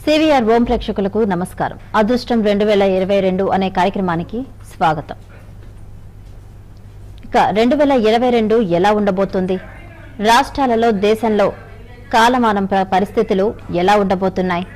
CVR ఓం ప్రేక్షకులకు నమస్కారం అదృష్టం రెండు వేల ఇరవై రెండు అనే కార్యక్రమానికి స్వాగతం ఇక రెండు వేల ఇరవై రెండు ఎలా ఉండబోతుంది రాష్ట్రాలలో దేశంలో కాలమానం ప- పరిస్థితులు ఎలా ఉండబోతున్నాయి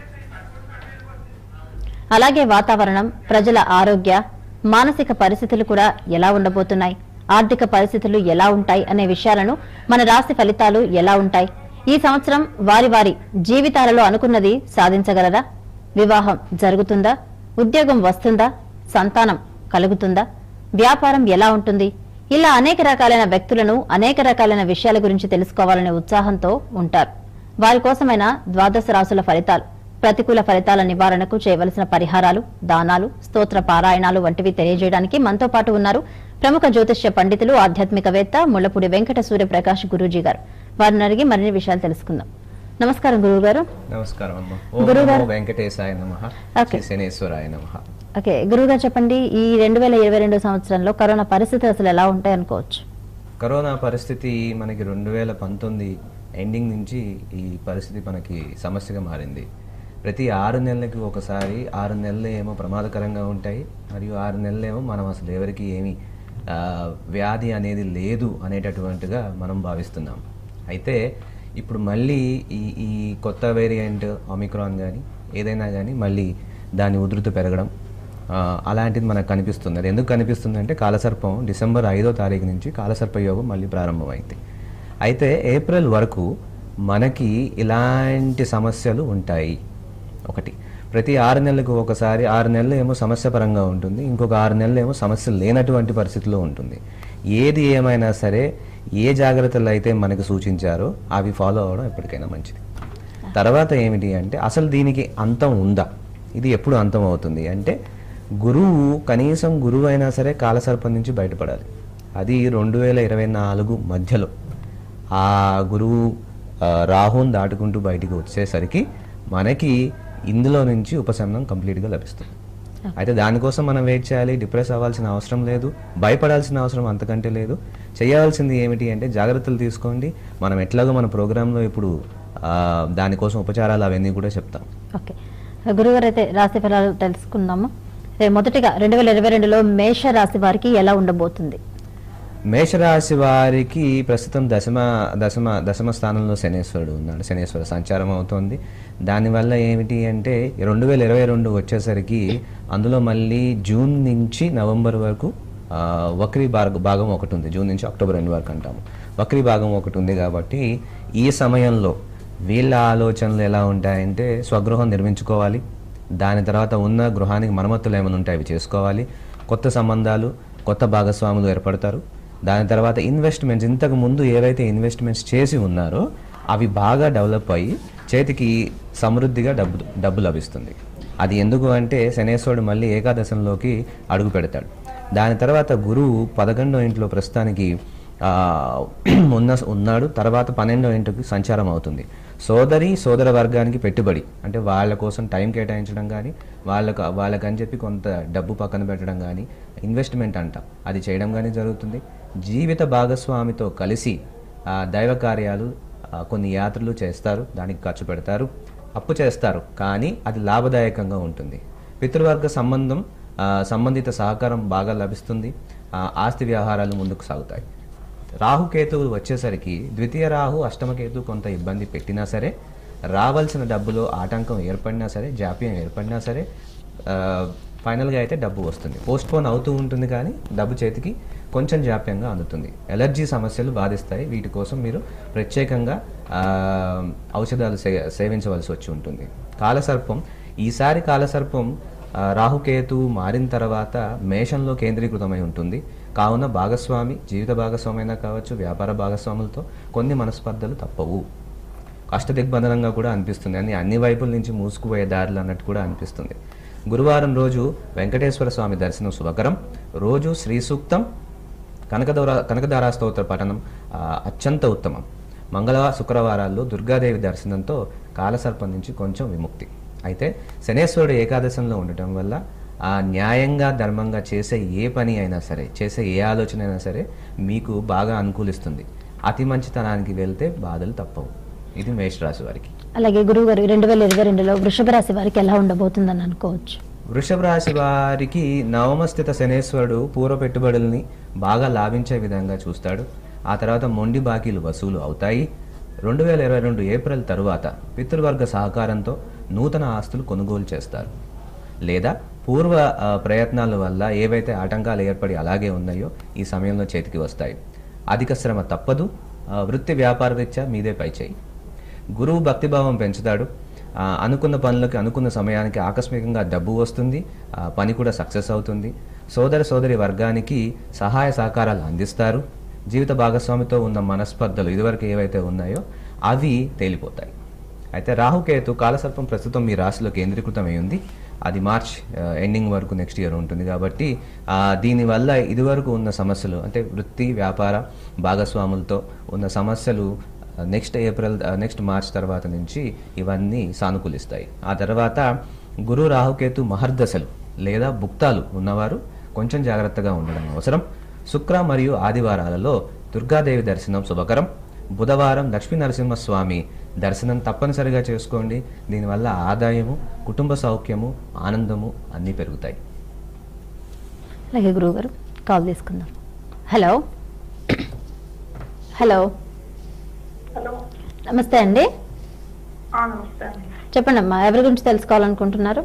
అలాగే వాతావరణం ప్రజల ఆరోగ్య మానసిక పరిస్థితులు కూడా ఎలా ఉండబోతున్నాయి ఆర్థిక పరిస్థితులు ఎలా ఉంటాయి అనే విషయాలను మన రాశి ఫలితాలు ఎలా ఉంటాయి ఈ సంవత్సరం వారి వారి జీవితాలలో అనుకున్నది సాధించగలరా వివాహం జరుగుతుందా ఉద్యోగం వస్తుందా సంతానం కలుగుతుందా వ్యాపారం ఎలా ఉంటుంది ఇలా అనేక రకాలైన వ్యక్తులను అనేక రకాలైన విషయాల గురించి తెలుసుకోవాలనే ఉత్సాహంతో ఉంటారు వారి కోసమైన ద్వాదశ రాసుల ఫలితాలు ప్రతికూల ఫలితాల నివారణకు చేయవలసిన పరిహారాలు దానాలు స్తోత్ర పారాయణాలు వంటివి తెలియజేయడానికి మనతో పాటు ఉన్నారు ప్రముఖ జ్యోతిష్య పండితులు ఆధ్యాత్మికవేత్త ముళ్లపూడి వెంకట సూర్యప్రకాష్ గురూజీ గారు వారిని అడిగి మరిన్ని విషయాలు తెలుసుకుందాం నమస్కారం గురువు గారు నమస్కారం అమ్మ ఓం గురుగారు. నమో వెంకటేశాయ నమ ఓకే. శ్రీ శనేశ్వరాయ నమ ఓకే గురువుగారు చెప్పండి ఈ రెండు వేల ఇరవై రెండు సంవత్సరంలో కరోనా పరిస్థితులు అసలు ఎలా ఉంటాయి అనుకోవచ్చు కరోనా పరిస్థితి మనకి రెండు వేల పంతొమ్మిది ఎండింగ్ నుంచి ఈ పరిస్థితి మనకి సమస్యగా మారింది ప్రతి ఆరు నెలలకి ఒకసారి ఆరు నెలలు ఏమో ప్రమాదకరంగా ఉంటాయి మరియు ఆరు నెలలు ఏమో మనం అసలు ఎవరికి ఏమి ఆ, వ్యాధి అనేది లేదు అనేటటువంటిగా మనం భావిస్తున్నాం అయితే ఇప్పుడు మళ్ళీ ఈ ఈ కొత్త వేరియంట్ ఒమిక్రాన్ కానీ ఏదైనా కానీ మళ్ళీ దాని ఉధృతి పెరగడం ఆ, అలాంటిది మనకు కనిపిస్తుంది అది ఎందుకు కనిపిస్తుంది అంటే కాలసర్పం డిసెంబర్ ఐదో తారీఖు నుంచి కాలసర్ప యోగం మళ్ళీ ప్రారంభమైంది అయితే ఏప్రిల్ వరకు మనకి ఇలాంటి సమస్యలు ఉంటాయి ఒకటి ప్రతి ఆరు నెలలకు ఒకసారి ఆరు నెలలు ఏమో సమస్య పరంగా ఉంటుంది ఇంకొక ఆరు నెలలు ఏమో సమస్య లేనటువంటి పరిస్థితిలో ఉంటుంది ఏది ఏమైనా సరే ఏ జాగ్రత్తలు అయితే మనకు సూచించారో అవి ఫాలో అవ్వడం ఎప్పటికైనా మంచిది తర్వాత ఏమిటి అంటే అసలు దీనికి అంతం ఉందా ఇది ఎప్పుడు అంతం అవుతుంది అంటే గురువు కనీసం గురువు అయినా సరే కాలసర్పం నుంచి బయటపడాలి అది రెండు వేల ఇరవై నాలుగు మధ్యలో ఆ గురువు ఆ, రాహుని దాటుకుంటూ బయటికి వచ్చేసరికి మనకి ఇందులో నుంచి ఉపశమనం కంప్లీట్గా లభిస్తుంది అయితే దానికోసం మనం వెయిట్ చేయాలి డిప్రెస్ అవ్వాల్సిన అవసరం లేదు భయపడాల్సిన అవసరం అంతకంటే లేదు చేయాల్సింది ఏమిటి అంటే జాగ్రత్తలు తీసుకోండి మనం ఎట్లాగో మన ప్రోగ్రాంలో ఇప్పుడు ఆ, దానికోసం ఉపచారాలు అవన్నీ కూడా చెప్తాం ఓకే గురుగారు అయితే రాశి ఫలాలు తెలుసుకుందాము అయితే మొదటిగా రెండు వేల ఇరవై రెండులో మేష రాశి వారికి ఎలా ఉండబోతుంది మేషరాశి వారికి ప్రస్తుతం దశమ దశమ దశమ స్థానంలో శనేశ్వరుడు ఉన్నాడు శనేశ్వర సంచారం అవుతోంది దానివల్ల ఏమిటి అంటే రెండు వేల ఇరవై రెండు వచ్చేసరికి అందులో మళ్ళీ జూన్ నుంచి నవంబర్ వరకు ఆ, వక్రీ భాగ భాగం ఒకటి ఉంది జూన్ నుంచి అక్టోబర్ రెండు వరకు అంటాము వక్రీ భాగం ఒకటి ఉంది కాబట్టి ఈ సమయంలో వీళ్ళ ఆలోచనలు ఎలా ఉంటాయంటే స్వగృహం నిర్మించుకోవాలి దాని తర్వాత ఉన్న గృహానికి మరమ్మతులు ఏమైనా ఉంటాయి అవి చేసుకోవాలి కొత్త సంబంధాలు కొత్త భాగస్వాములు ఏర్పడతారు దాని తర్వాత ఇన్వెస్ట్మెంట్స్ ఇంతకు ముందు ఏవైతే ఇన్వెస్ట్మెంట్స్ చేసి ఉన్నారో అవి బాగా డెవలప్ అయ్యి చేతికి సమృద్ధిగా డబ్బు డబ్బు లభిస్తుంది అది ఎందుకు అంటే శనేశ్వరుడు మళ్ళీ ఏకాదశంలోకి అడుగు పెడతాడు దాని తర్వాత గురువు పదకొండో ఇంట్లో ప్రస్తుతానికి ఆ, ఉన్న ఉన్నాడు తర్వాత పన్నెండో ఇంటికి సంచారం అవుతుంది సోదరి సోదర వర్గానికి పెట్టుబడి అంటే వాళ్ళ కోసం టైం కేటాయించడం కానీ వాళ్ళకు వాళ్ళకని చెప్పి కొంత డబ్బు పక్కన పెట్టడం కానీ ఇన్వెస్ట్మెంట్ అంట అది చేయడం కానీ జరుగుతుంది జీవిత భాగస్వామితో కలిసి ఆ, దైవ కార్యాలు ఆ, కొన్ని యాత్రలు చేస్తారు దానికి ఖర్చు పెడతారు అప్పు చేస్తారు కానీ అది లాభదాయకంగా ఉంటుంది పితృవర్గ సంబంధం ఆ, సంబంధిత సహకారం బాగా లభిస్తుంది ఆ, ఆస్తి వ్యవహారాలు ముందుకు సాగుతాయి రాహుకేతువులు వచ్చేసరికి ద్వితీయ రాహు అష్టమకేతు కొంత ఇబ్బంది పెట్టినా సరే రావాల్సిన డబ్బులో ఆటంకం ఏర్పడినా సరే జాప్యం ఏర్పడినా సరే ఆ, ఫైనల్గా అయితే డబ్బు వస్తుంది పోస్ట్పోన్ అవుతూ ఉంటుంది కానీ డబ్బు చేతికి కొంచెం జాప్యంగా అందుతుంది ఎలర్జీ సమస్యలు బాధిస్తాయి వీటి కోసం మీరు ప్రత్యేకంగా ఆ, ఔషధాలు సే సేవించవలసి వచ్చి ఉంటుంది కాలసర్పం ఈసారి కాలసర్పం ఆ, రాహుకేతు మారిన తర్వాత మేషంలో కేంద్రీకృతమై ఉంటుంది కావున భాగస్వామి జీవిత భాగస్వామి అయినా కావచ్చు వ్యాపార భాగస్వాములతో కొన్ని మనస్పర్ధలు తప్పవు అష్టదిగ్బంధనంగా కూడా అనిపిస్తుంది అని అన్ని వైపుల నుంచి మూసుకుపోయే దారులు అన్నట్టు కూడా అనిపిస్తుంది గురువారం రోజు వెంకటేశ్వర స్వామి దర్శనం శుభకరం రోజు శ్రీ సూక్తం కనకదోర కనకదారా స్తోత్ర పఠనం ఆ, అత్యంత ఉత్తమం మంగళ శుక్రవారాల్లో దుర్గాదేవి దర్శనంతో కాలసర్పం నుంచి కొంచెం విముక్తి అయితే శనేశ్వరుడు ఏకాదశంలో ఉండటం వల్ల ఆ న్యాయంగా ధర్మంగా చేసే ఏ పని అయినా సరే చేసే ఏ ఆలోచన అయినా సరే మీకు బాగా అనుకూలిస్తుంది అతి మంచితనానికి వెళ్తే బాధలు తప్పవు ఇది మేషరాశి వారికి అలాగే గురువు గారు రెండు వేల ఇరవై రెండులో వృషభ రాశి వారికి ఎలా ఉండబోతుందని అనుకోవచ్చు వృషభ రాశి వారికి నవమ స్థిత శనేశ్వరుడు పూర్వ పెట్టుబడుల్ని బాగా లాభించే విధంగా చూస్తాడు ఆ తర్వాత మొండి బాకీలు వసూలు అవుతాయి రెండు వేల ఇరవై రెండు ఏప్రిల్ తరువాత పితృవర్గ సహకారంతో నూతన ఆస్తులు కొనుగోలు చేస్తారు లేదా పూర్వ ఆ, ప్రయత్నాల వల్ల ఏవైతే ఆటంకాలు ఏర్పడి అలాగే ఉన్నాయో ఈ సమయంలో చేతికి వస్తాయి అధిక శ్రమ తప్పదు ఆ, వృత్తి వ్యాపార రీత్యా మీదే పైచేయి గురువు భక్తిభావం పెంచుతాడు ఆ, అనుకున్న పనులకి అనుకున్న సమయానికి ఆకస్మికంగా డబ్బు వస్తుంది ఆ, పని కూడా సక్సెస్ అవుతుంది సోదర సోదరి వర్గానికి సహాయ సహకారాలు అందిస్తారు జీవిత భాగస్వామితో ఉన్న మనస్పర్ధలు ఇదివరకు ఏవైతే ఉన్నాయో అవి తేలిపోతాయి అయితే రాహుకేతు కాలసర్పం ప్రస్తుతం మీ రాశిలో కేంద్రీకృతమై ఉంది అది మార్చ్ ఆ, ఎండింగ్ వరకు నెక్స్ట్ ఇయర్ ఉంటుంది కాబట్టి ఆ, దీనివల్ల ఇదివరకు ఉన్న సమస్యలు అంటే వృత్తి వ్యాపార భాగస్వాములతో ఉన్న సమస్యలు ఆ, నెక్స్ట్ ఏప్రిల్ ఆ, నెక్స్ట్ మార్చ్ తర్వాత నుంచి ఇవన్నీ సానుకూలిస్తాయి ఆ తర్వాత గురు రాహుకేతు మహర్దశలు లేదా భుక్తాలు ఉన్నవారు కొంచెం జాగ్రత్తగా ఉండడం అవసరం శుక్ర మరియు ఆదివారాలలో దుర్గాదేవి దర్శనం శుభకరం బుధవారం లక్ష్మీ నరసింహస్వామి దర్శనం తప్పనిసరిగా చేసుకోండి దీనివల్ల ఆదాయము కుటుంబ సౌఖ్యము ఆనందము అన్నీ పెరుగుతాయి అలాగే గురువు గారు కాల్ తీసుకుందాం హలో హలో హలో నమస్తే అండి ఆ, నమస్తే అండి చెప్పండి అమ్మా ఎవరి గురించి తెలుసుకోవాలనుకుంటున్నారు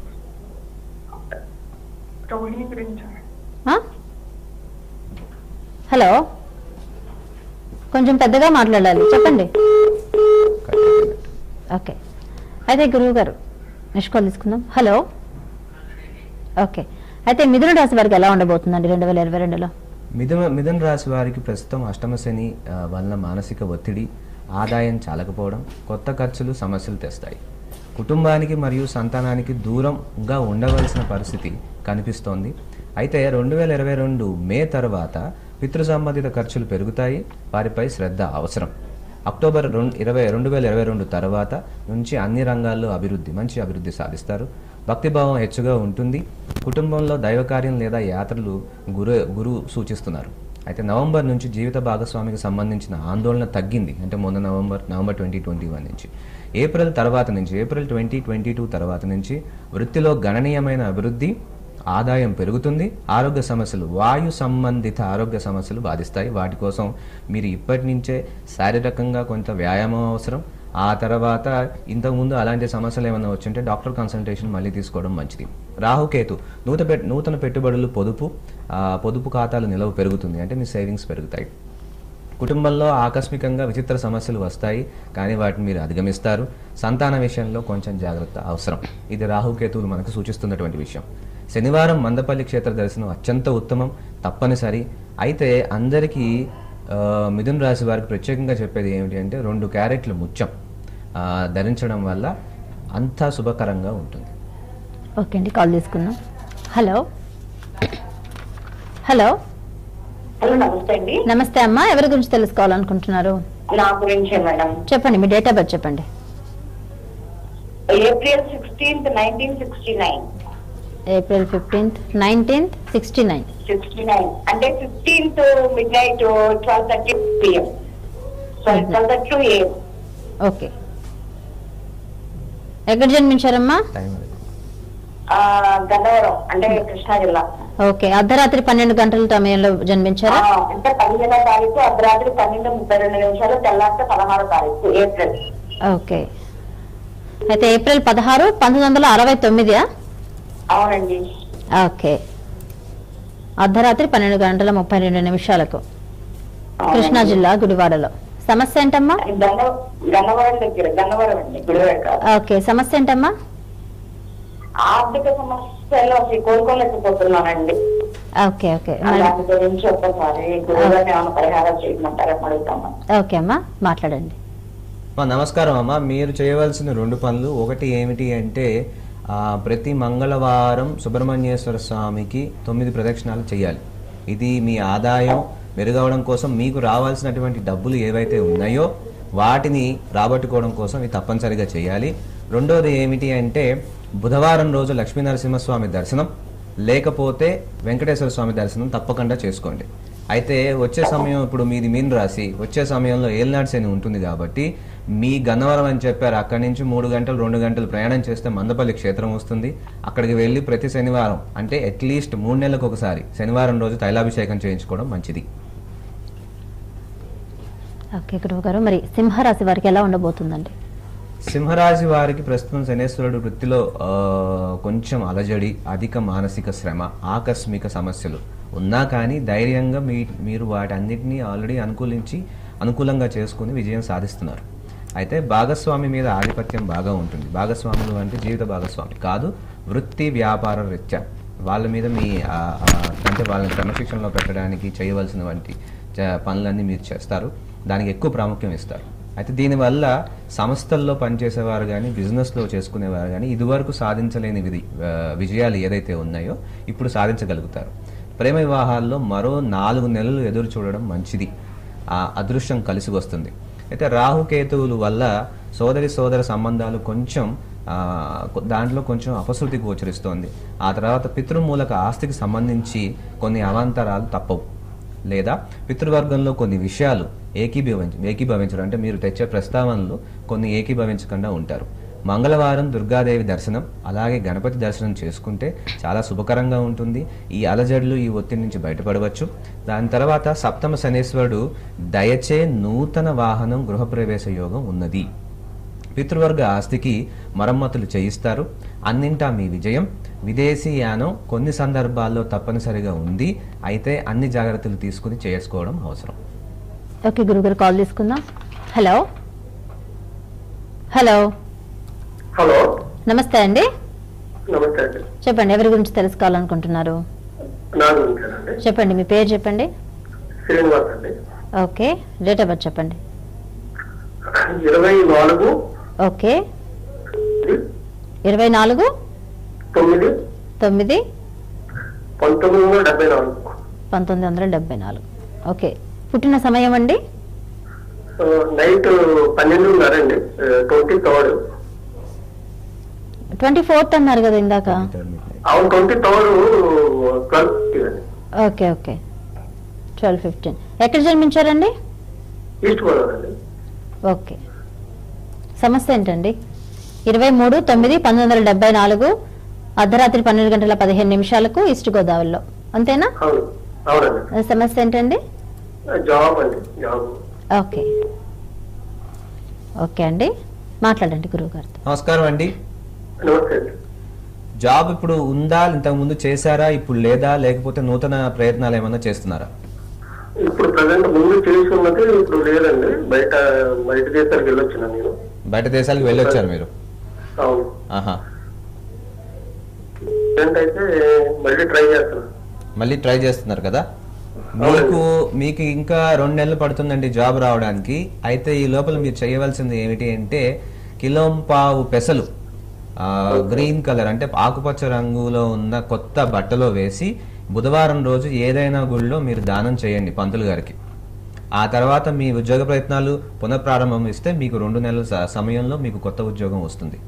రోహిణి గురించి ఆ? హలో కొంచెం పెద్దగా మాట్లాడాలి చెప్పండి ఓకే అయితే గురువు గారు నెక్స్ట్ కాల్ తీసుకుందాం హలో ఓకే అయితే మిథున రాశి వారికి ఎలా ఉండబోతుందండి రెండు వేల ఇరవై రెండులో మిథున మిథున రాశి వారికి ప్రస్తుతం అష్టమ శని ఆ, వలన మానసిక ఒత్తిడి ఆదాయం చాలకపోవడం కొత్త ఖర్చులు సమస్యలు తెస్తాయి కుటుంబానికి మరియు సంతానానికి దూరంగా ఉండవలసిన పరిస్థితి కనిపిస్తోంది అయితే రెండు వేల ఇరవై రెండు మే తర్వాత పితృ సంబంధిత ఖర్చులు పెరుగుతాయి వారిపై శ్రద్ధ అవసరం అక్టోబర్ రెండు ఇరవై రెండు వేల ఇరవై రెండు తర్వాత నుంచి అన్ని రంగాల్లో అభివృద్ధి మంచి అభివృద్ధి సాధిస్తారు భక్తిభావం హెచ్చుగా ఉంటుంది కుటుంబంలో దైవకార్యం లేదా యాత్రలు గురు గురువు సూచిస్తున్నారు అయితే నవంబర్ నుంచి జీవిత భాగస్వామికి సంబంధించిన ఆందోళన తగ్గింది అంటే మొన్న November November twenty twenty one నుంచి ఏప్రిల్ తర్వాత నుంచి ఏప్రిల్ ట్వంటీ ట్వంటీ టూ తర్వాత నుంచి వృత్తిలో గణనీయమైన అభివృద్ధి ఆదాయం పెరుగుతుంది ఆరోగ్య సమస్యలు వాయు సంబంధిత ఆరోగ్య సమస్యలు బాధిస్తాయి వాటి కోసం మీరు ఇప్పటి నుంచే శారీరకంగా కొంత వ్యాయామం అవసరం ఆ తర్వాత ఇంతకుముందు అలాంటి సమస్యలు ఏమైనా వచ్చుంటే డాక్టర్ కన్సల్టేషన్ మళ్ళీ తీసుకోవడం మంచిది రాహుకేతు నూత పెట్ నూతన పెట్టుబడులు పొదుపు ఆ, పొదుపు ఖాతాలు నిలవ పెరుగుతుంది అంటే మీ సేవింగ్స్ పెరుగుతాయి కుటుంబంలో ఆకస్మికంగా విచిత్ర సమస్యలు వస్తాయి కానీ వాటిని మీరు అధిగమిస్తారు సంతాన విషయంలో కొంచెం జాగ్రత్త అవసరం ఇది రాహుకేతువులు మనకు సూచిస్తున్నటువంటి విషయం శనివారం మందపల్లి క్షేత్ర దర్శనం అత్యంత ఉత్తమం తప్పనిసరి అయితే అందరికీ ఆ, మిథున రాశి వారికి ప్రత్యేకంగా చెప్పేది ఏమిటి అంటే రెండు క్యారెట్లు ముత్యం ఆ, ధరించడం వల్ల అంతా శుభకరంగా ఉంటుంది ఓకే అండి కాల్ తీసుకుందాం హలో హలో హలో నమస్తే అండి నమస్తే అమ్మా ఎవరి గురించి తెలుసుకోవాలనుకుంటున్నారు నా గురించే మేడం చెప్పండి మీ డేట్ ఆఫ్ బర్త్ చెప్పండి April sixteenth nineteen sixty nine April fifteenth nineteenth sixty nine sixty nine అంటే fifteenth midnight twelve thirty PM twelve thirty two AM okay ఎక్కడ జన్మించారమ్మా టైం అది గన్నవరం అంటే కృష్ణా జిల్లా ఓకే అర్ధరాత్రి పన్నెండు గంటల సమయంలో ఆ, జన్మించారా అంటే పదిహేనో తారీఖు అర్ధరాత్రి పన్నెండు ముప్పై రెండు నిమిషాలు తెల్లారితే పదహారో తారీఖు ఏప్రిల్ ఓకే అయితే ఏప్రిల్ పదహారు పంతొమ్మిది వందల అరవై తొమ్మిదా అవునండి ఓకే అర్ధరాత్రి పన్నెండు గంటల ముప్పై రెండు నిమిషాలకు కృష్ణా జిల్లా గుడివాడలో సమస్య ఏంటమ్మా గన్న గన్నవరం దగ్గర గన్నవరం అండి గుడివాడ కాదు. ఓకే సమస్య ఏంటమ్మా ఆర్థిక సమస్యలు అసలు కోలుకోలేకపోతున్నానండి ఓకే ఓకే మరి- దాని గురించి ఒక్కసారి గురువుగారిని ఏమైనా పరిహారం చేయమంటారని అడుగుతామని ఓకే అమ్మా మాట్లాడండి అమ్మా, నమస్కారం అమ్మ మీరు చేయవలసిన రెండు పనులు ఒకటి ఏమిటి అంటే ఆ, ప్రతి మంగళవారం సుబ్రహ్మణ్యేశ్వర స్వామికి తొమ్మిది ప్రదక్షిణాలు చేయాలి ఇది మీ ఆదాయం మెరుగవడం కోసం మీకు రావాల్సినటువంటి డబ్బులు ఏవైతే ఉన్నాయో వాటిని రాబట్టుకోవడం కోసం ఇది తప్పనిసరిగా చేయాలి రెండోది ఏమిటి అంటే బుధవారం రోజు లక్ష్మీ నరసింహస్వామి దర్శనం లేకపోతే వెంకటేశ్వర స్వామి దర్శనం తప్పకుండా చేసుకోండి అయితే వచ్చే సమయం ఇప్పుడు మీది మీన్ రాశి వచ్చే సమయంలో ఏల్నాడు శని ఉంటుంది కాబట్టి మీ గన్నవరం అని చెప్పారు అక్కడి నుంచి మూడు గంటలు రెండు గంటలు ప్రయాణం చేస్తే మందపల్లి క్షేత్రం వస్తుంది అక్కడికి వెళ్ళి ప్రతి శనివారం అంటే అట్లీస్ట్ మూడు నెలలకు ఒకసారి శనివారం రోజు తైలాభిషేకం చేయించుకోవడం మంచిది ఓకే గురువు గారు మరి సింహరాశి వారికి ఎలా ఉండబోతుందండి సింహరాశి వారికి ప్రస్తుతం శనేశ్వరుడు వృత్తిలో ఆ, కొంచెం అలజడి అధిక మానసిక శ్రమ ఆకస్మిక సమస్యలు ఉన్నా కానీ ధైర్యంగా మీ మీరు వాటన్నిటినీ ఆల్రెడీ అనుకూలించి అనుకూలంగా చేసుకుని విజయం సాధిస్తున్నారు అయితే భాగస్వామి మీద ఆధిపత్యం బాగా ఉంటుంది భాగస్వాములు అంటే జీవిత భాగస్వామి కాదు వృత్తి వ్యాపార రీత్యా వాళ్ళ మీద మీ ఆ, ఆ, అంటే వాళ్ళని క్రమశిక్షణలో పెట్టడానికి చేయవలసిన వంటి చ- పనులన్నీ మీరు చేస్తారు దానికి ఎక్కువ ప్రాముఖ్యం ఇస్తారు అయితే దీనివల్ల సంస్థల్లో పనిచేసేవారు కానీ బిజినెస్లో చేసుకునేవారు కానీ ఇదివరకు సాధించలేని విధి ఆ, విజయాలు ఏదైతే ఉన్నాయో ఇప్పుడు సాధించగలుగుతారు ప్రేమ వివాహాల్లో మరో నాలుగు నెలలు ఎదురు చూడడం మంచిది ఆ అదృష్టం కలిసి వస్తుంది అయితే రాహుకేతువుల వల్ల సోదరి సోదర సంబంధాలు కొంచెం ఆ, కొ- దాంట్లో కొంచెం అపశృతి గోచరిస్తోంది ఆ తర్వాత పితృమూలక ఆస్తికి సంబంధించి కొన్ని అవాంతరాలు తప్పవు లేదా పితృవర్గంలో కొన్ని విషయాలు ఏకీభవించ ఏకీభవించడం అంటే మీరు తెచ్చే ప్రస్తావనలు కొన్ని ఏకీభవించకుండా ఉంటారు మంగళవారం దుర్గాదేవి దర్శనం అలాగే గణపతి దర్శనం చేసుకుంటే చాలా శుభకరంగా ఉంటుంది ఈ అలజడులు ఈ ఒత్తిడి నుంచి బయటపడవచ్చు దాని తర్వాత సప్తమ శనేశ్వరుడు దయచే నూతన వాహనం గృహప్రవేశ యోగం ఉన్నది పితృవర్గ ఆస్తికి మరమ్మతులు చేయిస్తారు అన్నింటా మీ విజయం విదేశీ యానం కొన్ని సందర్భాల్లో తప్పనిసరిగా ఉంది అయితే అన్ని జాగ్రత్తలు తీసుకుని చేసుకోవడం అవసరం ఓకే గురుగారు కాల్ తీసుకుందాం హలో హలో హలో నమస్తే అండి నమస్తే అండి చెప్పండి ఎవరి గురించి తెలుసుకోవాలనుకుంటున్నారు నా గురించేనండి చెప్పండి మీ పేరు చెప్పండి శ్రీనివాస్ అండి ఓకే డేట్ ఆఫ్ బర్త్ చెప్పండి ఇరవై నాలుగు ఓకే ఇరవై నాలుగు తొమ్మిది తొమ్మిది పంతొమ్మిది వందల డెబ్బై నాలుగు పంతొమ్మిది వందల డెబ్బై నాలుగు ఓకే పుట్టిన సమయం అండి ఆ, నైట్ పన్నెండున్నర అండి ట్వంటీ థర్డ్ ట్వంటీ ఫోర్త్ అన్నారు కదా ఇందాక అవును ట్వంటీ థర్డ్ ట్వెల్వ్ అండి ఓకే ఓకే ట్వెల్వ్ ఫిఫ్టీన్ ఎక్కడ జన్మించారండి ఈస్ట్ గోదావరి అండి ఓకే సమస్య ఏంటండి ఇరవై మూడు తొమ్మిది పంతొమ్మిది వందల డెబ్బై నాలుగు అర్ధరాత్రి పన్నెండు గంటల పదిహేను నిమిషాలకు ఈస్ట్ గోదావరిలో అంతేనా అవును అవునండి సమస్య ఏంటండి జాబ్ అండి జాబ్ ఓకే ఓకే అండి మాట్లాడండి గురువు గారితో నమస్కారం అండి నమస్తే అండి జాబ్ ఇప్పుడు ఉందా ఇంతకు ముందు చేశారా ఇప్పుడు లేదా లేకపోతే నూతన ప్రయత్నాలు ఏమైనా చేస్తున్నారా ఇప్పుడు ప్రజెంట్ ముందు చేసి ఉన్నది ఇప్పుడు లేదండి బయట బయట దేశాలకు వెళ్ళొచ్చిన నేను బయట దేశాలకు వెళ్ళొచ్చారు మీరు అవును ఆహా ప్రజెంట్ అయితే మళ్ళీ ట్రై చేస్తున్నాను మళ్ళీ ట్రై చేస్తున్నారు కదా మీకు మీకు ఇంకా రెండు నెలలు పడుతుందండి జాబ్ రావడానికి అయితే ఈ లోపల మీరు చేయవలసింది ఏమిటి అంటే కిలోంపావు పెసలు ఆ, గ్రీన్ కలర్ అంటే ఆకుపచ్చ రంగులో ఉన్న కొత్త బట్టలో వేసి బుధవారం రోజు ఏదైనా గుళ్ళో మీరు దానం చేయండి పంతులు గారికి ఆ తర్వాత మీ ఉద్యోగ ప్రయత్నాలు పునఃప్రారంభం ఇస్తే మీకు రెండు నెలల స- సమయంలో మీకు కొత్త ఉద్యోగం వస్తుంది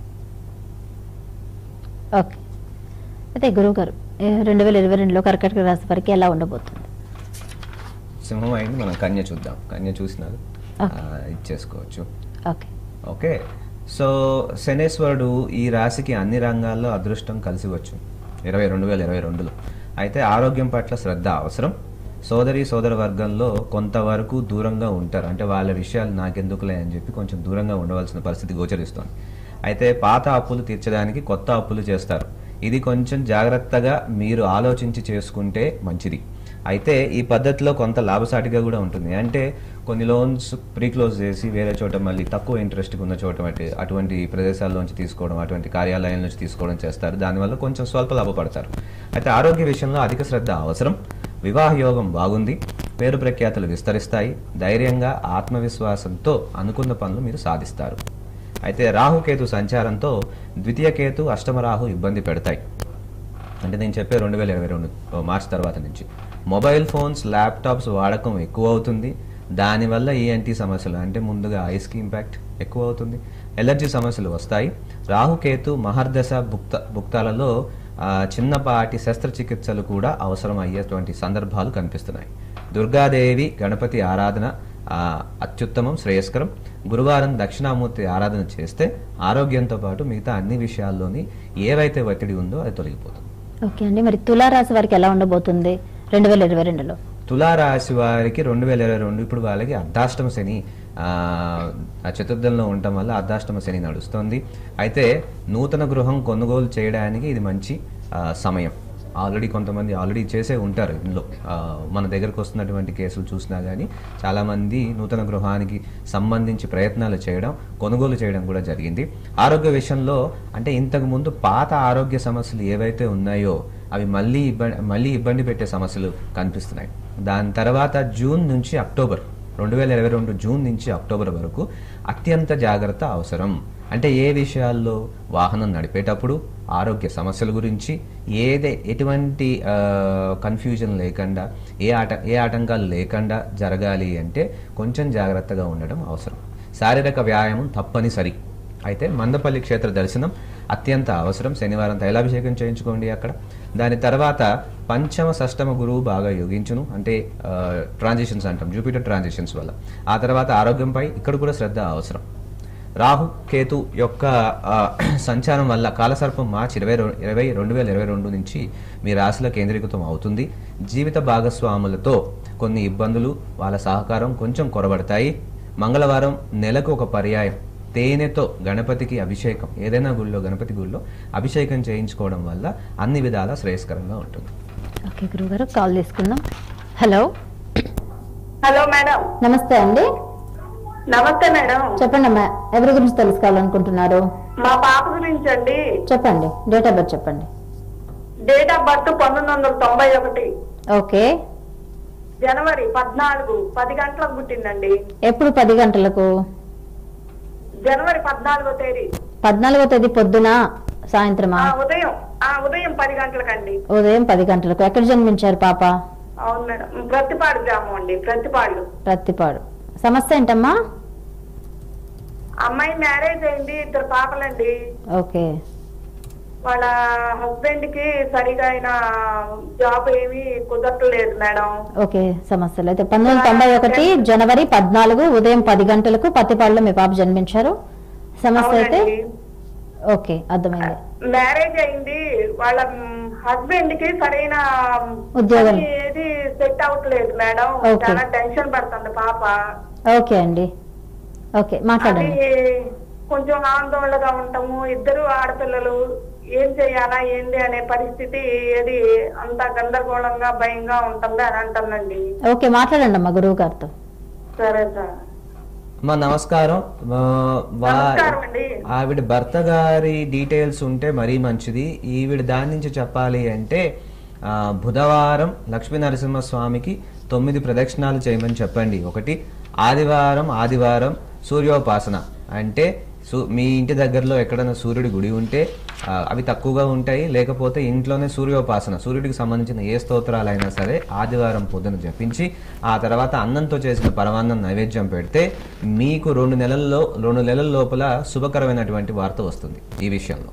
ఓకే అయితే గురువు గారు రెండు వేల ఇరవై రెండులో కర్కటక రాశి వారికి ఎలా ఉండబోతుంది సింహం అయింది మనం కన్య చూద్దాం కన్య చూసినారు ఓకే. ఇచ్చేసుకోవచ్చు ఓకే ఓకే సో శనేశ్వరుడు ఈ రాశికి అన్ని రంగాల్లో అదృష్టం కలిసి వచ్చు ఇరవై రెండు వేల ఇరవై రెండులో అయితే ఆరోగ్యం పట్ల శ్రద్ధ అవసరం సోదరి సోదర వర్గంలో కొంతవరకు దూరంగా ఉంటారు అంటే వాళ్ళ విషయాలు నాకెందుకులే అని చెప్పి కొంచెం దూరంగా ఉండవలసిన పరిస్థితి గోచరిస్తోంది అయితే పాత అప్పులు తీర్చడానికి కొత్త అప్పులు చేస్తారు ఇది కొంచెం జాగ్రత్తగా మీరు ఆలోచించి చేసుకుంటే మంచిది అయితే ఈ పద్ధతిలో కొంత లాభసాటిగా కూడా ఉంటుంది అంటే కొన్ని లోన్స్ ప్రీ క్లోజ్ చేసి వేరే చోట మళ్ళీ తక్కువ ఇంట్రెస్ట్ ఉన్న చోట మట్టి- అటువంటి ప్రదేశాల్లోంచి తీసుకోవడం అటువంటి కార్యాలయం నుంచి తీసుకోవడం చేస్తారు దానివల్ల కొంచెం స్వల్ప లాభపడతారు అయితే ఆరోగ్య విషయంలో అధిక శ్రద్ధ అవసరం వివాహ యోగం బాగుంది పేరు ప్రఖ్యాతులు విస్తరిస్తాయి ధైర్యంగా ఆత్మవిశ్వాసంతో అనుకున్న పనులు మీరు సాధిస్తారు అయితే రాహుకేతు సంచారంతో ద్వితీయ కేతు అష్టమ రాహు ఇబ్బంది పెడతాయి అంటే నేను చెప్పే రెండు వేల ఇరవై రెండు మార్చ్ తర్వాత నుంచి మొబైల్ ఫోన్స్ ల్యాప్టాప్స్ వాడకం ఎక్కువ అవుతుంది దానివల్ల ఈఎన్టీ సమస్యలు అంటే ముందుగా ఐస్కి ఇంపాక్ట్ ఎక్కువ అవుతుంది ఎలర్జీ సమస్యలు వస్తాయి రాహుకేతు మహర్దశ భుక్త భుక్తాలలో ఆ, చిన్నపాటి శస్త్రచికిత్సలు కూడా అవసరం అయ్యేటువంటి సందర్భాలు కనిపిస్తున్నాయి దుర్గాదేవి గణపతి ఆరాధన ఆ, అత్యుత్తమం శ్రేయస్కరం గురువారం దక్షిణామూర్తి ఆరాధన చేస్తే ఆరోగ్యంతో పాటు మిగతా అన్ని విషయాల్లోని ఏవైతే ఒత్తిడి ఉందో అది తొలగిపోతుంది ఓకే అండి మరి తులారాశి వారికి ఎలా ఉండబోతుంది రెండు వేల ఇరవై రెండులో తులారాశి వారికి రెండు వేల ఇరవై రెండు ఇప్పుడు వాళ్ళకి అర్ధాష్టమ శని ఆ, ఆ చతుర్థంలో ఉండటం వల్ల అర్ధాష్టమ శని నడుస్తుంది అయితే నూతన గృహం కొనుగోలు చేయడానికి ఇది మంచి ఆ, సమయం ఆల్రెడీ కొంతమంది ఆల్రెడీ చేసే ఉంటారు ఇందులో ఆ, మన దగ్గరకు వస్తున్నటువంటి కేసులు చూసినా కానీ చాలామంది నూతన గృహానికి సంబంధించి ప్రయత్నాలు చేయడం కొనుగోలు చేయడం కూడా జరిగింది ఆరోగ్య విషయంలో అంటే ఇంతకు ముందు పాత ఆరోగ్య సమస్యలు ఏవైతే ఉన్నాయో అవి మళ్ళీ ఇబ్బంది మళ్ళీ ఇబ్బంది పెట్టే సమస్యలు కనిపిస్తున్నాయి దాని తర్వాత జూన్ నుంచి అక్టోబర్ రెండు వేల ఇరవై రెండు జూన్ నుంచి అక్టోబర్ వరకు అత్యంత జాగ్రత్త అవసరం అంటే ఏ విషయాల్లో వాహనం నడిపేటప్పుడు ఆరోగ్య సమస్యల గురించి ఏదే ఎటువంటి కన్ఫ్యూజన్ లేకుండా ఏ ఆట ఏ ఆటంకాలు లేకుండా జరగాలి అంటే కొంచెం జాగ్రత్తగా ఉండడం అవసరం శారీరక వ్యాయామం తప్పనిసరి అయితే మందపల్లి క్షేత్ర దర్శనం అత్యంత అవసరం శనివారం తైలాభిషేకం చేయించుకోండి అక్కడ దాని తర్వాత పంచమ షష్టమ గురువు బాగా యోగించును అంటే ట్రాన్సిషన్స్ అంటాం జూపిటర్ ట్రాన్సిషన్స్ వల్ల ఆ తర్వాత ఆరోగ్యంపై ఇక్కడ కూడా శ్రద్ధ అవసరం రాహు కేతు యొక్క ఆ, సంచారం వల్ల కాలసర్పం మార్చి ఇరవై ఇరవై రెండు వేల ఇరవై రెండు నుంచి మీ రాశిలో కేంద్రీకృతం అవుతుంది జీవిత భాగస్వాములతో కొన్ని ఇబ్బందులు వాళ్ళ సహకారం కొంచెం కొరబడతాయి మంగళవారం నెలకు ఒక పర్యాయం తేనెతో గణపతికి అభిషేకం ఏదైనా గుళ్ళో గణపతి గుళ్ళో అభిషేకం చేయించుకోవడం వల్ల అన్ని విధాలా శ్రేయస్కరంగా ఉంటుంది ఓకే గురుగారు కాల్ తీసుకుందాం హలో హలో మేడం నమస్తే అండి నమస్తే మేడం చెప్పండి అమ్మా ఎవరి గురించి తెలుసుకోవాలనుకుంటున్నారు మా పాప గురించి అండి చెప్పండి డేట్ ఆఫ్ బర్త్ చెప్పండి డేట్ ఆఫ్ బర్త్ పంతొమ్మిది వందల తొంభై ఒకటి ఓకే జనవరి పద్నాలుగు పది గంటలకు పుట్టిందండి ఎప్పుడు పది గంటలకు జనవరి పద్నాలుగో తేదీ పద్నాలుగో తేదీ పొద్దున సాయంత్రమా ఆ ఉదయం ఆ ఉదయం పది గంటలకండి ఉదయం పది గంటలకు ఎక్కడ జన్మించారు పాప అవును మేడం ప్రతిపాడు గ్రామం అండి ప్రతిపాడు రత్తిపాడు సమస్య ఏంటమ్మా అమ్మాయి మ్యారేజ్ అయింది ఇద్దరు పాపలండి ఓకే వాళ్ళ హస్బెండ్ కి సరిగా అయిన జాబ్ ఏమీ కుదరట్లేదు మేడం ఓకే సమస్యలు అయితే పంతొమ్మిది వందల తొంభై ఒకటి జనవరి పద్నాలుగు ఉదయం పది గంటలకు పత్తిపాడులో మీ పాప జన్మించారు సమస్య అయితే అవునండి. ఓకే అర్థమైంది మ్యారేజ్ అయింది వాళ్ళ హస్బెండ్ కి సరైన ఉద్యోగం. పని ఏది సెట్ అవ్వట్లేదు మేడం ఓకే. చాలా టెన్షన్ పడుతుంది పాప ఓకే అండి ఓకే అది మాట్లాడండి కొంచెం ఆందోళనగా ఉంటాము ఇద్దరు ఆడపిల్లలు ఏం చేయాలా ఏంది అనే పరిస్థితి ఏది అంత గందరగోళంగా భయంగా ఉంటుంది అని అంటుందండి ఓకే మాట్లాడండి అమ్మా గురువు గారితో సరే సార్ అమ్మా నమస్కారం ఆ, వా- నమస్కారం అండి. ఆవిడ భర్త గారి డీటెయిల్స్ ఉంటే మరీ మంచిది ఈవిడ దాని నుంచి చెప్పాలి అంటే ఆ, బుధవారం లక్ష్మీ నరసింహస్వామికి తొమ్మిది ప్రదక్షిణాలు చేయమని చెప్పండి ఒకటి ఆదివారం ఆదివారం సూర్యోపాసన అంటే సూ మీ ఇంటి దగ్గరలో ఎక్కడైనా సూర్యుడి గుడి ఉంటే ఆ, అవి తక్కువగా ఉంటాయి లేకపోతే ఇంట్లోనే సూర్యోపాసన సూర్యుడికి సంబంధించిన ఏ స్తోత్రాలైనా సరే ఆదివారం పొద్దున జపించి ఆ తర్వాత అన్నంతో చేసిన పరమాన్నం నైవేద్యం పెడితే మీకు రెండు నెలల్లో రెండు నెలల లోపల శుభకరమైనటువంటి వార్త వస్తుంది ఈ విషయంలో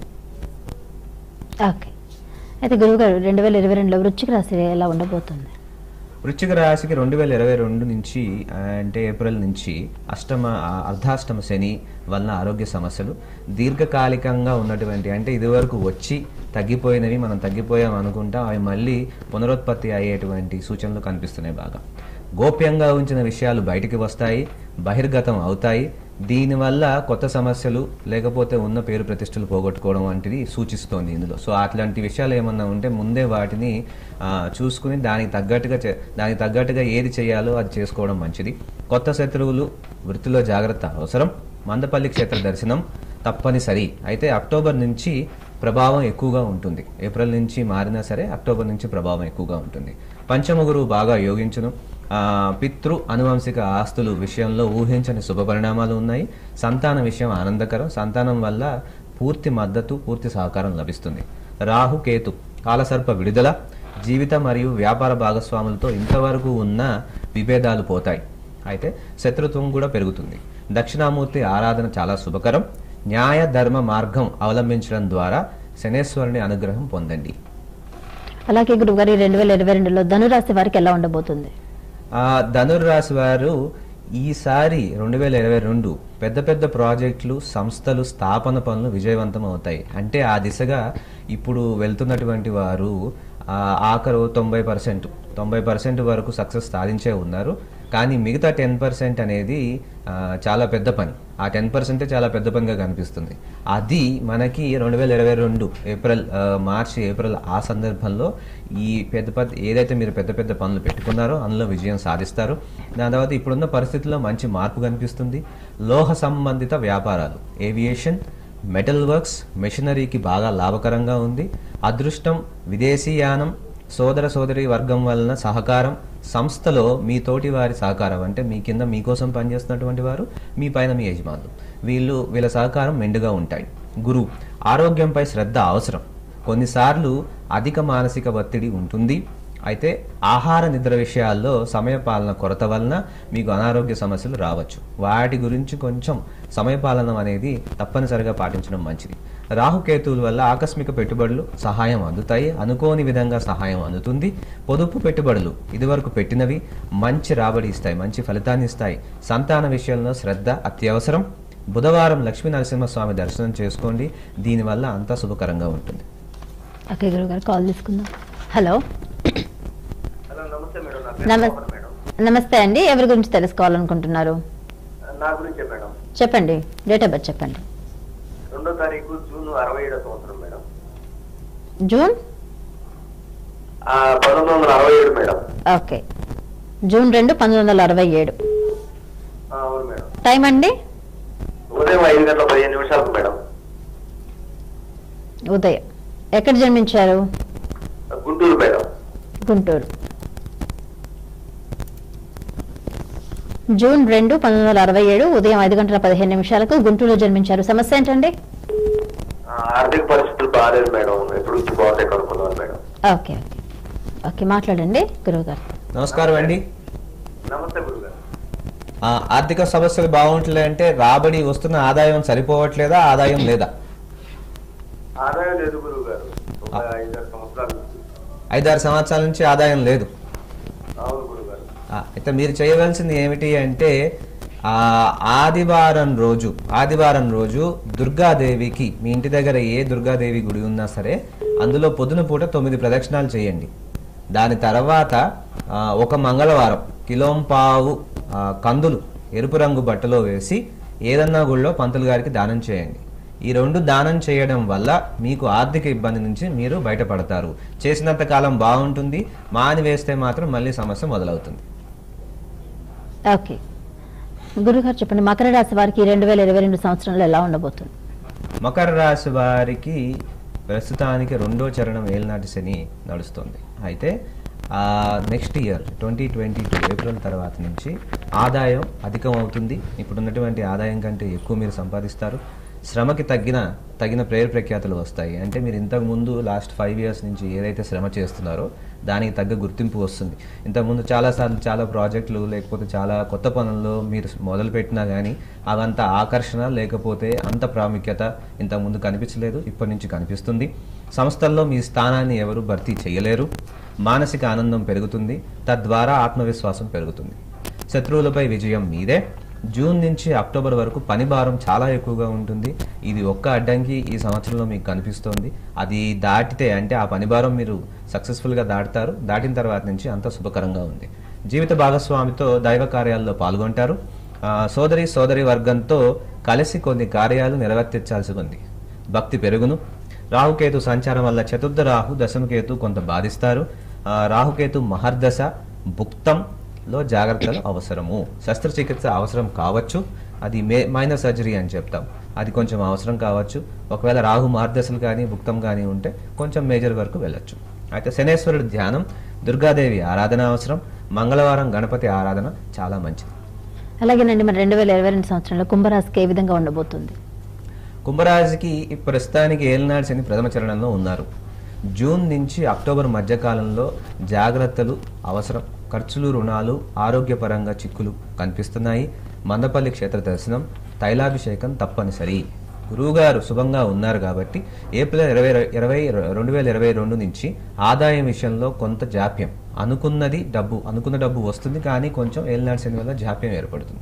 ఓకే అయితే గురువు గారు రెండు వేల ఇరవై రెండులో వృశ్చిక రాశి ఎలా ఉండబోతుంది వృశ్చిక రాశికి రెండు వేల ఇరవై రెండు నుంచి ఆ, అంటే ఏప్రిల్ నుంచి అష్టమ ఆ, అర్ధాష్టమ శని వలన ఆరోగ్య సమస్యలు దీర్ఘకాలికంగా ఉన్నటువంటి అంటే ఇదివరకు వచ్చి తగ్గిపోయినవి మనం తగ్గిపోయాం అనుకుంటాం అవి మళ్ళీ పునరుత్పత్తి అయ్యేటువంటి సూచనలు కనిపిస్తున్నాయి బాగా గోప్యంగా ఉంచిన విషయాలు బయటికి వస్తాయి బహిర్గతం అవుతాయి దీనివల్ల కొత్త సమస్యలు లేకపోతే ఉన్న పేరు ప్రతిష్టలు పోగొట్టుకోవడం వంటిది సూచిస్తోంది ఇందులో సో అట్లాంటి విషయాలు ఏమన్నా ఉంటే ముందే వాటిని ఆ, చూసుకుని దానికి తగ్గట్టుగా చే- దానికి తగ్గట్టుగా ఏది చేయాలో అది చేసుకోవడం మంచిది కొత్త శత్రువులు వృత్తిలో జాగ్రత్త అవసరం మందపల్లి క్షేత్ర దర్శనం తప్పనిసరి అయితే అక్టోబర్ నుంచి ప్రభావం ఎక్కువగా ఉంటుంది ఏప్రిల్ నుంచి మారినా సరే అక్టోబర్ నుంచి ప్రభావం ఎక్కువగా ఉంటుంది పంచమ గురువు బాగా యోగించును ఆ, పితృ అనువంశిక ఆస్తులు విషయంలో ఊహించని శుభ పరిణామాలు ఉన్నాయి సంతాన విషయం ఆనందకరం సంతానం వల్ల పూర్తి మద్దతు పూర్తి సహకారం లభిస్తుంది రాహు కేతు కాలసర్ప విడుదల జీవిత మరియు వ్యాపార భాగస్వాములతో ఇంతవరకు ఉన్న విభేదాలు పోతాయి అయితే శత్రుత్వం కూడా పెరుగుతుంది దక్షిణామూర్తి ఆరాధన చాలా శుభకరం న్యాయ ధర్మ మార్గం అవలంబించడం ద్వారా శనేశ్వరుని అనుగ్రహం పొందండి అలాగే గురువు గారు రెండు వేల ఇరవై రెండులో ధనురాశి వారికి ఎలా ఉండబోతుంది ఆ ధనుర్రాశి వారు ఈసారి రెండు వేల ఇరవై రెండు పెద్ద పెద్ద ప్రాజెక్టులు సంస్థలు స్థాపన పనులు విజయవంతం అవుతాయి అంటే ఆ దిశగా ఇప్పుడు వెళ్తున్నటువంటి వారు ఆ, ఆఖరు తొంభై పర్సెంట్ తొంభై పర్సెంట్ వరకు సక్సెస్ సాధించే ఉన్నారు కానీ మిగతా టెన్ పర్సెంట్ అనేది ఆ, చాలా పెద్ద పని ఆ టెన్ పర్సెంటే చాలా పెద్ద పనిగా కనిపిస్తుంది అది మనకి రెండు వేల ఇరవై రెండు ఏప్రిల్ ఆ, మార్చి ఏప్రిల్ ఆ సందర్భంలో ఈ పెద్ద పెద్ద ఏదైతే మీరు పెద్ద పెద్ద పనులు పెట్టుకున్నారో అందులో విజయం సాధిస్తారు దాని తర్వాత ఇప్పుడున్న పరిస్థితుల్లో మంచి మార్పు కనిపిస్తుంది లోహ సంబంధిత వ్యాపారాలు ఏవియేషన్ మెటల్ వర్క్స్ మెషినరీకి బాగా లాభకరంగా ఉంది అదృష్టం విదేశీయానం సోదర సోదరి వర్గం వలన సహకారం సంస్థలో మీ తోటి వారి సహకారం అంటే మీ కింద మీకోసం పనిచేస్తున్నటువంటి వారు మీ పైన మీ యజమానులు వీళ్ళు వీళ్ళ సహకారం మెండుగా ఉంటాయి గురువు ఆరోగ్యంపై శ్రద్ధ అవసరం కొన్నిసార్లు అధిక మానసిక ఒత్తిడి ఉంటుంది అయితే ఆహార నిద్ర విషయాల్లో సమయపాలన కొరత వలన మీకు అనారోగ్య సమస్యలు రావచ్చు వాటి గురించి కొంచెం సమయపాలన అనేది తప్పనిసరిగా పాటించడం మంచిది రాహుకేతువుల వల్ల ఆకస్మిక పెట్టుబడులు సహాయం అందుతాయి అనుకోని విధంగా సహాయం అందుతుంది పొదుపు పెట్టుబడులు ఇదివరకు పెట్టినవి మంచి రాబడి ఇస్తాయి మంచి ఫలితాన్ని ఇస్తాయి సంతాన విషయంలో శ్రద్ధ అత్యవసరం బుధవారం లక్ష్మీ నరసింహస్వామి దర్శనం చేసుకోండి దీనివల్ల అంతా శుభకరంగా ఉంటుంది ఓకే గురుగారు కాల్ తీసుకుందాం హలో హలో నమస్తే మేడం నా నమస్ మేడం నమస్తే అండి ఎవరి గురించి తెలుసుకోవాలనుకుంటున్నారు నా గురించే మేడం చెప్పండి డేట్ ఆఫ్ బర్త్ చెప్పండి రెండో తారీఖు జూన్ అరవై ఏడో సంవత్సరం మేడం జూన్ ఆ, పంతొమ్మిది వందల అరవై ఏడు మేడం ఓకే జూన్ రెండు పంతొమ్మిది వందల అరవై ఏడు ఆ, అవును మేడం టైం అండి ఉదయం ఐదు గంటల పదిహేను నిమిషాలకు మేడం ఉదయం ఎక్కడ జన్మించారు గుంటూరు మేడం గుంటూరు జూన్ రెండు పంతొమ్మిది వందల అరవై ఏడు ఉదయం ఐదు గంటల పదిహేను నిమిషాలకు గుంటూరులో జన్మించారు సమస్య ఏంటండి ఆ, ఆర్థిక పరిస్థితులు బాగాలేదు మేడం ఎప్పుడు నుంచి బాగుంటాయి కనుక్కున్నాను మేడం ఓకే ఓకే ఓకే మాట్లాడండి గురువు గారు నమస్కారం అండి నమస్తే గురుగారు ఆ, ఆర్థిక సమస్యలు బాగుంటలే అంటే రాబడి వస్తున్న ఆదాయం సరిపోవట్లేదా ఆదాయం లేదా ఆదాయం లేదు గురువు గారు ఒక ఐదారు సంవత్సరాల నుంచి ఐదారు సంవత్సరాల నుంచి ఆదాయం లేదు అవును గురువు గారు ఆ, అయితే మీరు చేయవలసింది ఏమిటి అంటే ఆ ఆదివారం రోజు ఆదివారం రోజు దుర్గాదేవికి మీ ఇంటి దగ్గర ఏ దుర్గాదేవి గుడి ఉన్నా సరే అందులో పొద్దున పూట తొమ్మిది ప్రదక్షిణాలు చేయండి దాని తర్వాత ఆ, ఒక మంగళవారం కిలోంపావు ఆ, కందులు ఎరుపు రంగు బట్టలో వేసి ఏదన్నా గుళ్ళో పంతులు గారికి దానం చేయండి ఈ రెండు దానం చేయడం వల్ల మీకు ఆర్థిక ఇబ్బంది నుంచి మీరు బయటపడతారు చేసినంత కాలం బాగుంటుంది మాని వేస్తే మాత్రం మళ్ళీ సమస్య మొదలవుతుంది ఓకే గురుగారు చెప్పండి మకర రాశి వారికి రెండు వేల ఇరవై రెండు సంవత్సరంలో ఎలా ఉండబోతుంది మకర రాశి వారికి ప్రస్తుతానికి రెండో చరణం ఏలినాటి శని నడుస్తుంది అయితే next year twenty twenty two April తర్వాత నుంచి ఆదాయం అధికం అవుతుంది ఇప్పుడున్నటువంటి ఆదాయం కంటే ఎక్కువ మీరు సంపాదిస్తారు శ్రమకి తగ్గిన తగిన ప్రేర ప్రఖ్యాతులు వస్తాయి అంటే మీరు ఇంతకు ముందు లాస్ట్ ఫైవ్ ఇయర్స్ నుంచి ఏదైతే శ్రమ చేస్తున్నారో దానికి తగ్గ గుర్తింపు వస్తుంది ఇంతకుముందు చాలాసార్లు చాలా ప్రాజెక్టులు లేకపోతే చాలా కొత్త పనుల్లో మీరు మొదలు పెట్టినా కానీ అవంత ఆకర్షణ లేకపోతే అంత ప్రాముఖ్యత ఇంతకుముందు కనిపించలేదు ఇప్పటి నుంచి కనిపిస్తుంది సంస్థల్లో మీ స్థానాన్ని ఎవరు భర్తీ చేయలేరు మానసిక ఆనందం పెరుగుతుంది తద్వారా ఆత్మవిశ్వాసం పెరుగుతుంది శత్రువులపై విజయం మీదే జూన్ నుంచి అక్టోబర్ వరకు పని భారం చాలా ఎక్కువగా ఉంటుంది ఇది ఒక్క అడ్డంకి ఈ సంవత్సరంలో మీకు కనిపిస్తోంది అది దాటితే అంటే ఆ పని భారం మీరు సక్సెస్ఫుల్గా దాటుతారు దాటిన తర్వాత నుంచి అంత శుభకరంగా ఉంది జీవిత భాగస్వామితో దైవ కార్యాల్లో పాల్గొంటారు ఆ, సోదరి సోదరి వర్గంతో కలిసి కొన్ని కార్యాలు నిర్వర్తించాల్సి ఉంది భక్తి పెరుగును రాహుకేతు సంచారం వల్ల చతుర్థ రాహు దశమకేతు కొంత బాధిస్తారు ఆ, రాహుకేతు మహర్దశ భుక్తం లో జాగ్రత్తలు అవసరము శస్త్రచికిత్స అవసరం కావచ్చు అది మే మైనర్ సర్జరీ అని చెప్తాం అది కొంచెం అవసరం కావచ్చు ఒకవేళ రాహు మార్గదర్శలు కానీ భుక్తం కానీ ఉంటే కొంచెం మేజర్ వరకు వెళ్ళొచ్చు అయితే శనేశ్వరుడి ధ్యానం దుర్గాదేవి ఆరాధన అవసరం మంగళవారం గణపతి ఆరాధన చాలా మంచిది అలాగేనండి మరి రెండు వేల ఇరవై రెండు సంవత్సరంలో కుంభరాశికి ఏ విధంగా ఉండబోతుంది కుంభరాశికి ఈ ప్రస్తుతానికి ఏలినాడు శని ప్రథమ చరణంలో ఉన్నారు జూన్ నుంచి అక్టోబర్ మధ్యకాలంలో జాగ్రత్తలు అవసరం ఖర్చులు రుణాలు ఆరోగ్యపరంగా చిక్కులు కనిపిస్తున్నాయి మందపల్లి క్షేత్ర దర్శనం తైలాభిషేకం తప్పనిసరి గురువుగారు శుభంగా ఉన్నారు కాబట్టి ఏప్రిల్ ఇరవై ఇరవై రెండు వేల ఇరవై రెండు నుంచి ఆదాయం విషయంలో కొంత జాప్యం అనుకున్నది డబ్బు అనుకున్న డబ్బు వస్తుంది కానీ కొంచెం ఏలినాడు శని వల్ల జాప్యం ఏర్పడుతుంది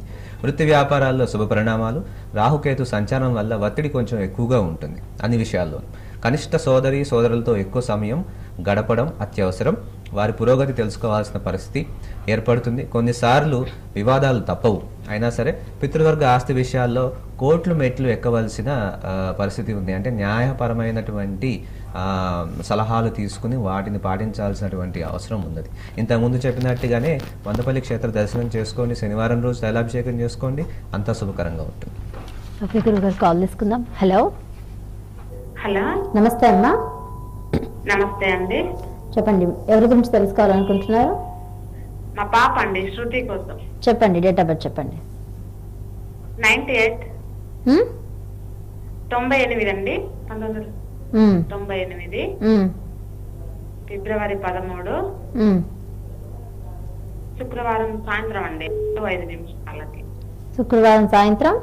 వృత్తి వ్యాపారాల్లో శుభ పరిణామాలు రాహుకేతు సంచారం వల్ల ఒత్తిడి కొంచెం ఎక్కువగా ఉంటుంది అన్ని విషయాల్లో కనిష్ట సోదరి సోదరులతో ఎక్కువ సమయం గడపడం అత్యవసరం వారి పురోగతి తెలుసుకోవాల్సిన పరిస్థితి ఏర్పడుతుంది కొన్నిసార్లు వివాదాలు తప్పవు అయినా సరే పితృవర్గ ఆస్తి విషయాల్లో కోట్లు మెట్లు ఎక్కవలసిన ఆ, పరిస్థితి ఉంది అంటే న్యాయపరమైనటువంటి ఆ, సలహాలు తీసుకుని వాటిని పాటించాల్సినటువంటి అవసరం ఉన్నది ఇంతకుముందు చెప్పినట్టుగానే వందపల్లి క్షేత్ర దర్శనం చేసుకోండి శనివారం రోజు తైలాభిషేకం చేసుకోండి అంతా శుభకరంగా ఉంటుంది ఓకే గురుగారు కాల్ తీసుకుందాం హలో హలో నమస్తే అమ్మా నమస్తే అండి చెప్పండి ఎవరి గురించి తెలుసుకోవాలనుకుంటున్నారు మా పాప అండి శృతి కోసం చెప్పండి డేట్ ఆఫ్ బర్త్ చెప్పండి నైన్టీ ఎయిట్ ఉమ్? తొంభై ఎనిమిది అండి పంతొమ్మిది వందల ఉమ్, తొంభై ఎనిమిది ఉమ్, ఫిబ్రవరి పదమూడు ఉమ్. శుక్రవారం సాయంత్రం అండి ఆరు ఐదు నిమిషాలకి శుక్రవారం సాయంత్రం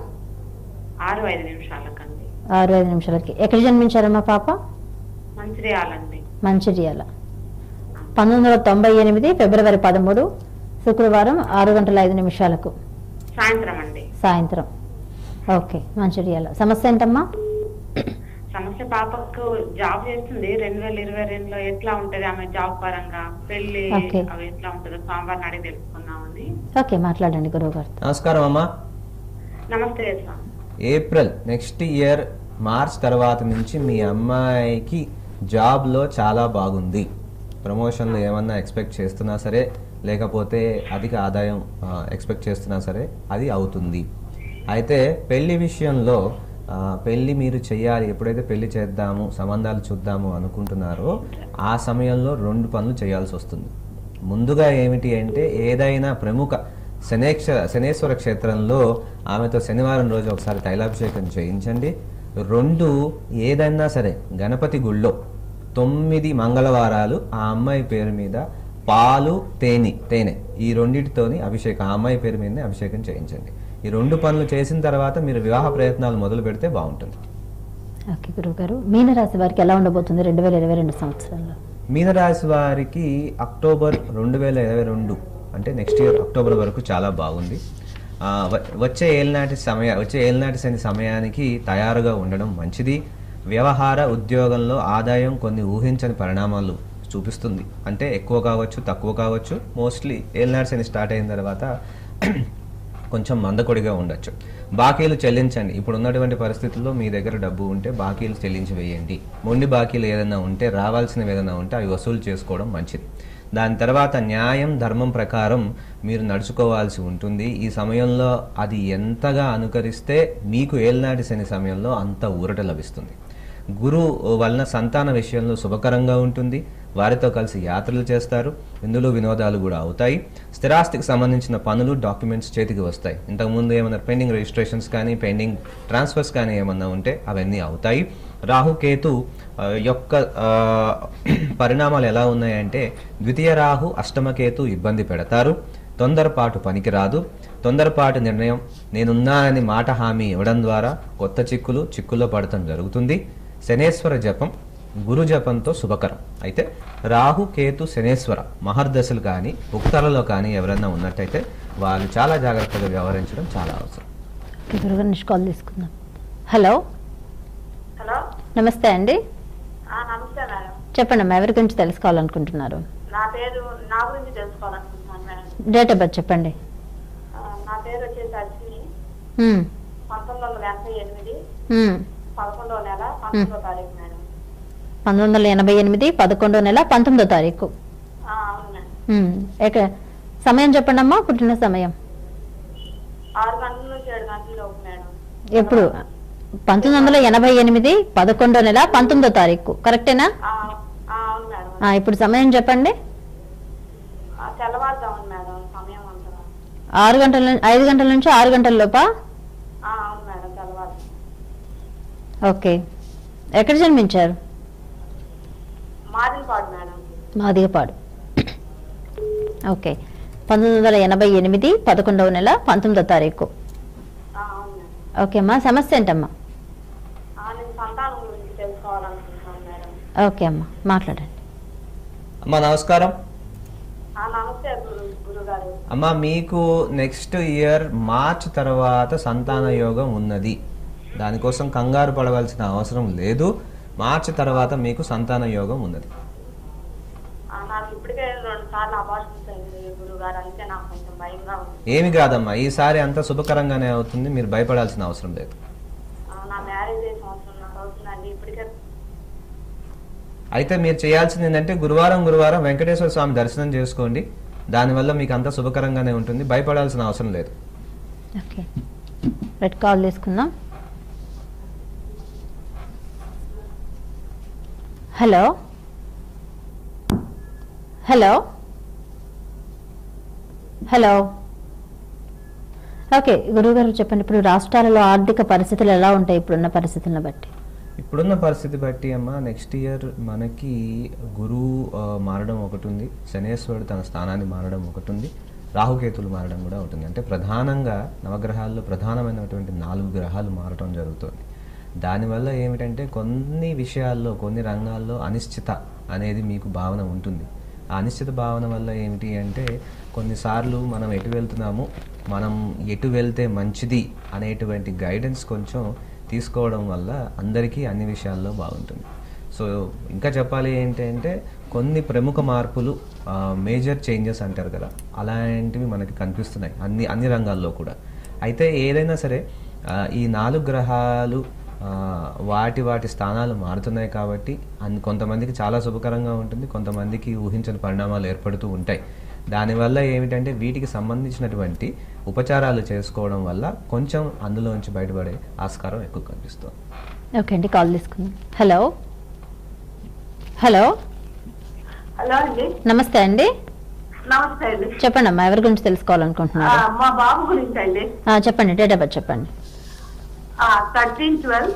ఆరు ఐదు నిమిషాలకండి ఆరు ఐదు నిమిషాలకి ఎక్కడ జన్మించారమ్మా పాప మంచిర్యాలండి మంచిర్యాల పంతొమ్మిది వందల తొంభై ఎనిమిది ఫిబ్రవరి పదమూడు శుక్రవారం ఆరు గంటల ఐదు నిమిషాలకు సాయంత్రం అండి సాయంత్రం ఓకే మంచిర్యాల సమస్య ఏంటమ్మా సమస్య పాపకు జాబ్ చేస్తుంది రెండు వేల ఇరవై రెండులో ఎట్లా ఉంటది ఆమె జాబ్ పరంగా పెళ్లి Okay. అవి ఎట్లా ఉంటుందో సోమవారం అడిగి తెలుసుకుందామని ఓకే మాట్లాడండి గురువు గారు నమస్కారం అమ్మా నమస్తే స్వామి ఏప్రిల్ నెక్స్ట్ ఇయర్ మార్చ్ తర్వాత నుంచి మీ అమ్మాయికి జాబ్లో చాలా బాగుంది ప్రమోషన్లు ఏమన్నా ఎక్స్పెక్ట్ చేస్తున్నా సరే లేకపోతే అధిక ఆదాయం ఎక్స్పెక్ట్ చేస్తున్నా సరే అది అవుతుంది అయితే పెళ్లి విషయంలో ఆ, పెళ్లి మీరు చేయాలి ఎప్పుడైతే పెళ్లి చేద్దాము సంబంధాలు చూద్దాము అనుకుంటున్నారో ఆ సమయంలో రెండు పనులు చేయాల్సి వస్తుంది ముందుగా ఏమిటి అంటే ఏదైనా ప్రముఖ శనేక్ష శనేశ్వర క్షేత్రంలో ఆమెతో శనివారం రోజు ఒకసారి తైలాభిషేకం చేయించండి రెండు ఏదైనా సరే గణపతి గుళ్ళో తొమ్మిది మంగళవారాలు ఆ అమ్మాయి పేరు మీద పాలు తేనె తేనె ఈ రెండింటితోని అభిషేకం ఆ అమ్మాయి పేరు మీదనే అభిషేకం చేయించండి ఈ రెండు పనులు చేసిన తర్వాత మీరు వివాహ ప్రయత్నాలు మొదలు పెడితే బాగుంటుంది ఓకే గురువు గారు మీనరాశి వారికి ఎలా ఉండబోతుంది రెండు వేల ఇరవై రెండు సంవత్సరంలో మీనరాశి వారికి అక్టోబర్ రెండు వేల ఇరవై రెండు అంటే నెక్స్ట్ ఇయర్ అక్టోబర్ వరకు చాలా బాగుంది ఆ, వ- వచ్చే ఏళ్ళనాటి సమయ వచ్చే ఏళ్ళనాటి శని సమయానికి తయారుగా ఉండడం మంచిది వ్యవహార ఉద్యోగంలో ఆదాయం కొన్ని ఊహించని పరిణామాలు చూపిస్తుంది అంటే ఎక్కువ కావచ్చు తక్కువ కావచ్చు మోస్ట్లీ ఏళ్ళనాటి శని స్టార్ట్ అయిన తర్వాత కొంచెం మందకొడిగా ఉండొచ్చు బాకీలు చెల్లించండి ఇప్పుడు ఉన్నటువంటి పరిస్థితుల్లో మీ దగ్గర డబ్బు ఉంటే బాకీలు చెల్లించి వేయండి మొండి బాకీలు ఏదైనా ఉంటే రావాల్సినవి ఏదైనా ఉంటే అవి వసూలు చేసుకోవడం మంచిది దాని తర్వాత న్యాయం ధర్మం ప్రకారం మీరు నడుచుకోవాల్సి ఉంటుంది ఈ సమయంలో అది ఎంతగా అనుకరిస్తే మీకు ఏళ్ళనాటి శని సమయంలో అంత ఊరట లభిస్తుంది గురు వలన సంతాన విషయంలో శుభకరంగా ఉంటుంది వారితో కలిసి యాత్రలు చేస్తారు ఇందులో వినోదాలు కూడా అవుతాయి స్థిరాస్తికి సంబంధించిన పనులు డాక్యుమెంట్స్ చేతికి వస్తాయి ఇంతకుముందు ఏమైనా పెండింగ్ రిజిస్ట్రేషన్స్ కానీ పెండింగ్ ట్రాన్స్ఫర్స్ కానీ ఏమన్నా ఉంటే అవన్నీ అవుతాయి రాహుకేతు ఆ, యొక్క ఆ, పరిణామాలు ఎలా ఉన్నాయంటే ద్వితీయ రాహు అష్టమకేతు ఇబ్బంది పెడతారు తొందరపాటు పనికిరాదు తొందరపాటు నిర్ణయం నేనున్నానని మాట హామీ ఇవ్వడం ద్వారా కొత్త చిక్కులు చిక్కుల్లో పడటం జరుగుతుంది శనేశ్వర జపం గురు జపంతో శుభకరం అయితే రాహు కేతు శనేశ్వర మహర్దశలు కానీ ఉక్తలలో కానీ ఎవరైనా ఉన్నట్టయితే వాళ్ళు చాలా జాగ్రత్తగా వ్యవహరించడం చాలా అవసరం ఓకే గురువు గారు నెక్స్ట్ కాల్ తీసుకుందాం హలో హలో నమస్తే అండి నమస్తే మేడం చెప్పండి అమ్మా ఎవరి గురించి తెలుసుకోవాలనుకుంటున్నారు నా పేరు నా గురించి తెలుసుకోవాలనుకుంటున్నాను మేడం డేట్ ఆఫ్ బర్త్ చెప్పండి ఆ, నా పేరు వచ్చేసి అశ్విని ఉమ్, పంతొమ్మిది వందల ఎనభై ఎనిమిది ఉమ్. పదకొండవ నెల పంతొమ్మిదో తారీఖు మేడం పంతొమ్మిది వందల ఎనభై ఎనిమిది పదకొండో నెల పంతొమ్మిదో తారీఖు ఆ, అవును మేడం ఉమ్, ఎక్కడ సమయం చెప్పండి అమ్మా పుట్టిన సమయం ఆరు గంటల నుంచి ఏడు గంటల లోపు మేడం ఎప్పుడు పంతొమ్మిది వందల ఎనభై ఎనిమిది పదకొండో నెల పంతొమ్మిదో తారీఖు కరెక్టేనా ఆ, ఆ, అవును మేడం ఆ, ఇప్పుడు సమయం చెప్పండి ఆ, తెల్లవారుజామున మేడం సమయం అంతా ఆరు గంటల నుంచి ఐదు గంటల నుంచి ఆరు గంటల లోపా ఆ, అవును మేడం తెల్లవారు ఓకే ఎక్కడ జన్మించారు మాదినపాడు మేడం మాదిగపాడు ఓకే పంతొమ్మిది వందల ఎనభై ఎనిమిది పదకొండవ నెల పంతొమ్మిదో తారీఖు ఆ, అవును మేడం ఓకే అమ్మా సమస్య ఏంటమ్మా ఆ, నేను సంతానం గురించి తెలుసుకోవాలనుకుంటున్నాను మేడం ఓకే అమ్మా మాట్లాడండి అమ్మా నమస్కారం ఆ, నమస్తే గురు గురుగారు గురుగారు అమ్మ మీకు నెక్స్ట్ ఇయర్ మార్చ్ తర్వాత సంతాన యోగం ఉన్నది దానికోసం కంగారు పడవలసిన అవసరం లేదు మార్చ్ తర్వాత మీకు సంతాన యోగం ఉన్నది ఆ, నాకు ఇప్పటికే రెండు సార్లు అబార్షన్స్ అయింది గురుగారు అందుకే నాకు కొంచెం భయంగా ఉంది ఏమి కాదమ్మా ఈసారి అంతా శుభకరంగానే అవుతుంది మీరు భయపడాల్సిన అవసరం లేదు ఆ, నా మ్యారేజ్ అయ్యే సంవత్సరం నాకు అవుతుందండి ఇప్పటికే అయితే మీరు చేయాల్సింది ఏంటంటే గురువారం గురువారం వెంకటేశ్వర స్వామి దర్శనం చేసుకోండి దానివల్ల మీకు అంతా శుభకరంగానే ఉంటుంది భయపడాల్సిన అవసరం లేదు ఓకే రెడ్ కాల్ తీసుకుందాం హలో హలో హలో ఓకే గురువుగారు చెప్పండి ఇప్పుడు రాష్ట్రాలలో ఆర్థిక పరిస్థితులు ఎలా ఉంటాయి ఇప్పుడున్న పరిస్థితులను బట్టి ఇప్పుడున్న పరిస్థితి బట్టి అమ్మ నెక్స్ట్ ఇయర్ మనకి గురువు ఆ, మారడం ఒకటి ఉంది శనేశ్వరుడు తన స్థానాన్ని మారడం ఒకటి ఉంది రాహుకేతులు మారడం కూడా ఉంటుంది అంటే ప్రధానంగా నవగ్రహాల్లో ప్రధానమైనటువంటి నాలుగు గ్రహాలు మారడం జరుగుతుంది దానివల్ల ఏమిటంటే కొన్ని విషయాల్లో కొన్ని రంగాల్లో అనిశ్చిత అనేది మీకు భావన ఉంటుంది ఆ అనిశ్చిత భావన వల్ల ఏమిటి అంటే కొన్నిసార్లు మనం ఎటు వెళ్తున్నాము మనం ఎటు వెళ్తే మంచిది అనేటువంటి గైడెన్స్ కొంచెం తీసుకోవడం వల్ల అందరికీ అన్ని విషయాల్లో బాగుంటుంది సో ఇంకా చెప్పాలి ఏంటంటే కొన్ని ప్రముఖ మార్పులు మేజర్ చేంజెస్ అంటారు కదా అలాంటివి మనకి కనిపిస్తున్నాయి అన్ని అన్ని రంగాల్లో కూడా అయితే ఏదైనా సరే ఆ, ఈ నాలుగు గ్రహాలు ఆ, వాటి వాటి స్థానాలు మారుతున్నాయి కాబట్టి అన్ కొంతమందికి చాలా శుభకరంగా ఉంటుంది కొంతమందికి ఊహించని పరిణామాలు ఏర్పడుతూ ఉంటాయి దానివల్ల ఏమిటంటే వీటికి సంబంధించినటువంటి ఉపచారాలు చేసుకోవడం వల్ల కొంచెం అందులోంచి బయటపడే ఆస్కారం ఎక్కువ కనిపిస్తుంది ఓకే అండి కాల్ తీసుకుందాం హలో హలో హలో అండి నమస్తే అండి నమస్తే అండి చెప్పండి అమ్మా ఎవరి గురించి ఆ, తెలుసుకోవాలనుకుంటున్నారు మా బాబు గురించి అండి ఆ, చెప్పండి డేట్ ఆఫ్ బర్త్ చెప్పండి థర్టీన్ ట్వెల్వ్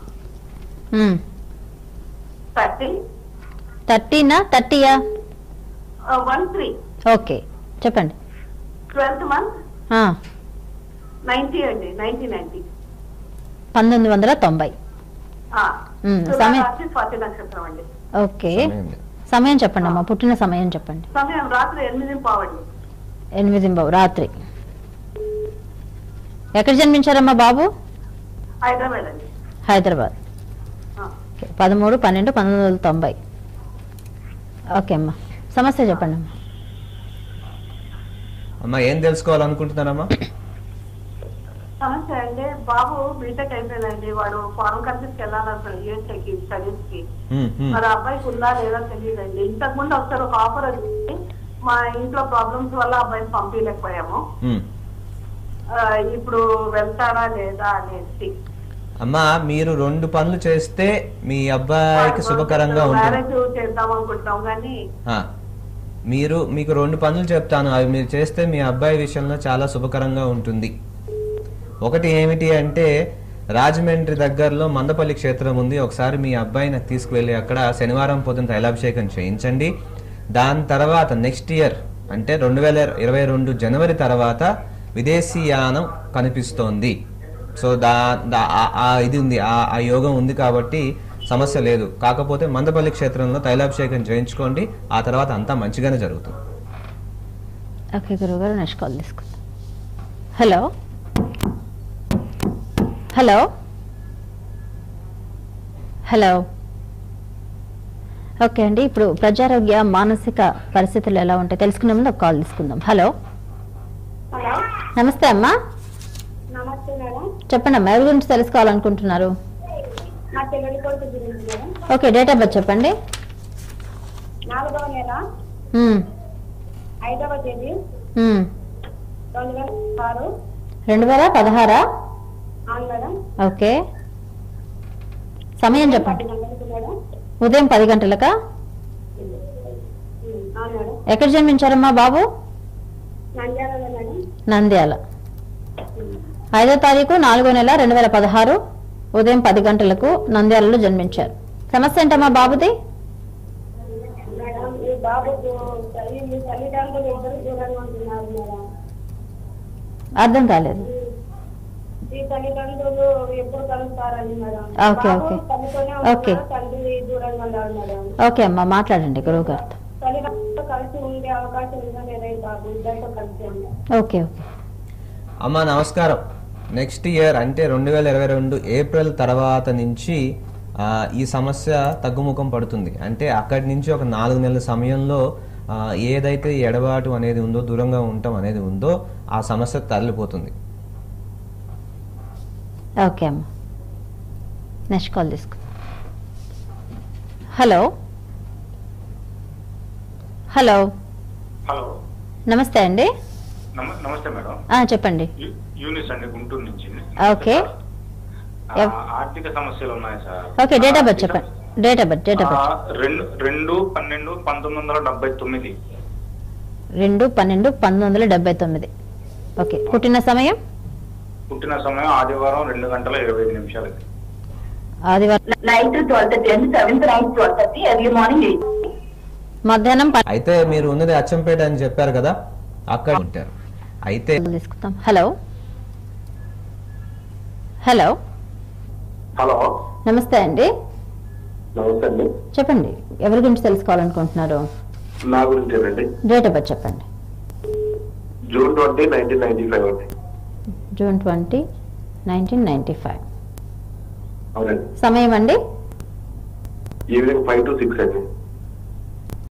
థర్టీ థర్టీనా థర్టీయా వన్ త్రీ ఓకే చెప్పండి ట్వెల్త్ మంత్ ఆ, నైన్టీ అండి నైన్టీ నైన్టీ పంతొమ్మిది వందల తొంభై మ్, సమయం- స్వాతి నక్షత్రం అండి ఓకే సమయం లేదు. సమయం చెప్పండి అమ్మా పుట్టిన సమయం చెప్పండి సమయం రాత్రి ఎనిమిది పావండి ఎనిమిది బావు రాత్రి ఎక్కడ జన్మించారమ్మా బాబు హైదరాబాద్ అండి హైదరాబాద్ ఆ. ఓకే, పదమూడు పన్నెండు పంతొమ్మిది వందల తొంభై ఓకే అమ్మా సమస్య చెప్పండి అమ్మా అమ్మా ఏం తెలుసుకోవాలనుకుంటున్నారమ్మా సమస్య అంటే బాబు బీటెక్ అయిపోయిందండి వాడు ఫారెన్ కంట్రీస్కి వెళ్ళాలనుకున్నాడు యూఎస్ఏకి స్టడీస్ కి ఉమ్, ఉమ్. మరి అబ్బాయికి ఉందా లేదా తెలియదండి ఇంతకు ముందు ఒకసారి ఒక ఆఫర్ వచ్చింది మా ఇంట్లో ప్రాబ్లమ్స్ వల్ల అబ్బాయిని పంపించలేకపోయాము ఉమ్. ఆ, ఇప్పుడు వెళ్తాడా లేదా అనేసి అమ్మా మీరు రెండు పనులు చేస్తే మీ అబ్బాయికి శుభకరంగా ఉంటుంది మ్యారేజ్ చేద్దాం అనుకుంటున్నాం కానీ ఆ, మీరు మీకు రెండు పనులు చెప్తాను అవి మీరు చేస్తే మీ అబ్బాయి విషయంలో చాలా శుభకరంగా ఉంటుంది ఒకటి ఏమిటి అంటే రాజమండ్రి దగ్గరలో మందపల్లి క్షేత్రం ఉంది ఒకసారి మీ అబ్బాయిని తీసుకువెళ్ళి అక్కడ శనివారం పొద్దున తైలాభిషేకం చేయించండి దాని తర్వాత నెక్స్ట్ ఇయర్ అంటే రెండు వేల ఇరవై రెండు జనవరి తర్వాత విదేశీయానం కనిపిస్తోంది సో దా దా- ఆ- ఆ ఇది ఉంది ఆ ఆ యోగం ఉంది కాబట్టి సమస్య లేదు కాకపోతే మందపల్లి క్షేత్రంలో తైలాభిషేకం చేయించుకోండి ఆ తర్వాత అంతా మంచిగానే జరుగుతుంది ఓకే గురువు గారు నెక్స్ట్ కాల్ తీసుకుందాం హలో హలో హలో ఓకే అండి ఇప్పుడు ప్రజారోగ్య మానసిక పరిస్థితులు ఎలా ఉంటాయి తెలుసుకునే ముందు ఒక కాల్ తీసుకుందాం హలో హలో నమస్తే అమ్మా నమస్తే మేడం చెప్పండి అమ్మా ఎవరి గురించి తెలుసుకోవాలనుకుంటున్నారు మా చెల్లెలి కొడుకు గురించి madam okay date of birth చెప్పండి నాలుగవ నెల మ్మ్. ఐదవ తేదీ మ్మ్. రెండు వేల ఆరు రెండు వేల పదహారా అవును మేడం ఓకే సమయం చెప్పండి పది గంటలకు మేడం ఉదయం పది గంటలకా ఉమ్, అవును మేడం ఎక్కడ జన్మించారమ్మా బాబు నంద్యాలలో మేడం నంద్యాల ఐదో తారీఖు నాలుగో నెల రెండు వేల పదహారు ఉదయం పది గంటలకు నంద్యాలలో జన్మించారు సమస్య ఏంటమ్మా బాబుది మేడం ఈ బాబుకు తల్లి మీ తల్లిదండ్రులు ఇద్దరు దూరంగా ఉంటున్నారు మేడం అర్థం కాలేదు ఈ తల్లిదండ్రులు ఎప్పుడు కలుస్తారని మేడం ఓకే, బాబు ఓకే. తల్లితోనే ఓకే. ఉంటున్నారు, తండ్రి దూరంగా ఉన్నారు మేడం ఓకే అమ్మా మాట్లాడండి గురువు గారితో తల్లిదండ్రులతో కలిసి ఉండే అవకాశం ఉందా లేదా ఈ బాబు ఇద్దరితో కలిసి ఓకే ఓకే అమ్మా నమస్కారం నెక్స్ట్ ఇయర్ అంటే రెండు వేల ఇరవై రెండు ఏప్రిల్ తర్వాత నుంచి ఆ, ఈ సమస్య తగ్గుముఖం పడుతుంది అంటే అక్కడి నుంచి ఒక నాలుగు నెలల సమయంలో ఆ, ఏదైతే ఎడబాటు అనేది ఉందో దూరంగా ఉండటం అనేది ఉందో ఆ సమస్య తరలిపోతుంది ఓకే అమ్మ నెక్స్ట్ కాల్ తీసుకో హలో హలో హలో నమస్తే అండి నమ నమస్తే మేడం ఆ, చెప్పండి యు- యూనిస్ అండి గుంటూరు నుంచి ఓకే. ఆ, ఎవ్- ఆర్థిక సమస్యలు ఉన్నాయి sir okay date of birth ఆర్థిక- చెప్పండి date of birth date of ఆ, బర్త్ రెండు రెండు పన్నెండు పంతొమ్మిది వందల డెబ్బై తొమ్మిది రెండు పన్నెండు పంతొమ్మిది వందల డెబ్బై తొమ్మిది ఓకే పుట్టిన సమయం పుట్టిన సమయం ఆదివారం రెండు గంటల ఇరవై ఐదు నిమిషాలకి ఆదివారం నైట్ ట్వెల్వ్ థర్టీ అండి seventh night twelve thirty early morning eight మధ్యాహ్నం పన్నెండు అయితే మీరు ఉన్నది అచ్చంపేట అని చెప్పారు కదా అక్కడ ఉంటారు అయితే తీసుకుందాం హలో హలో హలో నమస్తే అండి నమస్తే అండి చెప్పండి ఎవరి గురించి తెలుసుకోవాలనుకుంటున్నారు నా గురించేనండి డేట్ ఆఫ్ బర్త్ చెప్పండి June twenty nineteen ninety five అండి June twenty nineteen ninety five అవునండి సమయం అండి ఈవినింగ్ ఫైవ్ టు సిక్స్ అండి